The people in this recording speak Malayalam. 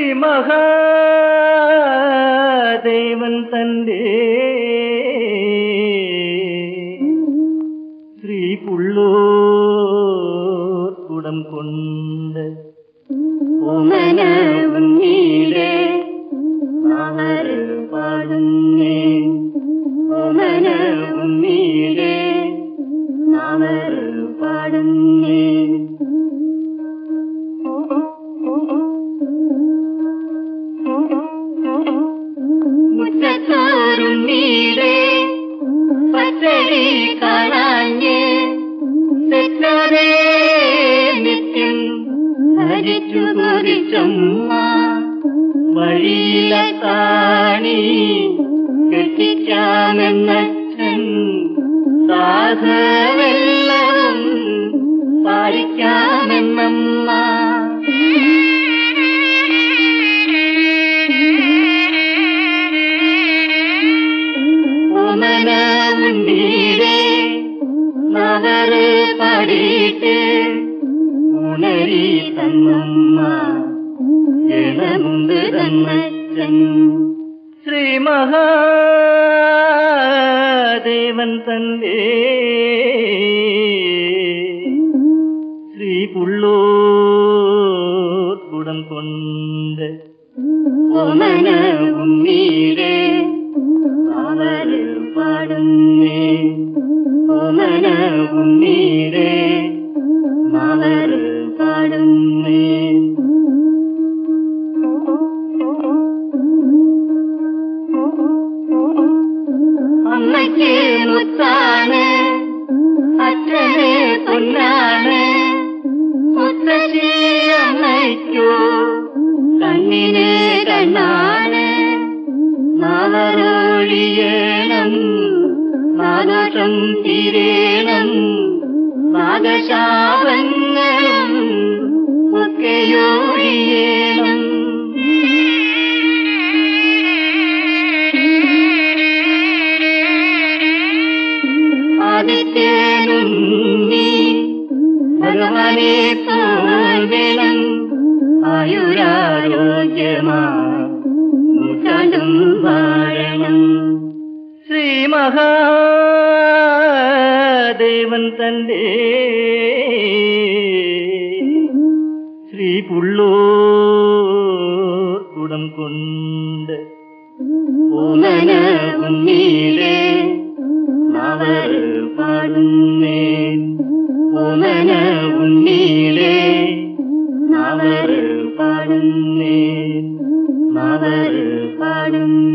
മഹാദേവൻ തന്റെ ശ്രീ പുള്ളൂർ കുടം കൊണ്ട് ഓമനവുണ്ണീടെ നാവര് പാടുന്നേ ഓമനവുണ്ണീടെ നാവര് പാടുന്നേ മുറ്റത്തോറുണ്ണീടെ പച്ചടി കാണാഞ്ഞ് തെറ്റാതെ നിത്യം ഹരിച്ചു കുറിച്ചമ്മ വഴിയില താണി കെട്ടിക്കാമെന്നച്ഛൻ സാധവെല്ലവും പാലിക്കാമെന്നമ്മ ഓമന ഉണ്ടീരെ നവറ് പാടിയിട്ട് ഉണരി തന്നമ്മ എണമുണ്ട് തന്നച്ഛൻ ശ്രീ മഹാദേവൻ തന്റെ ശ്രീ പുള്ളൂർ കുടം കൊണ്ട് ഓമന ഉണ്ണീരെ അവര് പാടുന്നേ ഓമന ഉണ്ണീരെ അവര് പാടുന്നേ അമ്മയ്ക്ക് മുത്താണ് അച്ഛന് പൊന്നാണ് മുത്തശ്ശി അമ്മയ്ക്കോ കണ്ണിന് കണ്ണാണ് നാളൊഴിയണം നാദോഷം തീരേണം നാഗശാപങ്ങളും ഒക്കെയൊഴിയണം ആദിത്യനും നീ ഭഗവാനെ തോൽവേണം ആയുരാരോഗ്യമാ നൂറ്റാണ്ടും വാഴണം ശ്രീ മഹാദേവൻ തന്റെ ശ്രീ പുള്ളൂർ കുടം കൊണ്ട് ഓമന ഉണ്ണീരെ അവർ പാടുന്നേ ഓമന ഉണ്ണീരെ അവർ പാടുന്നേ അവർ പാടുന്നേ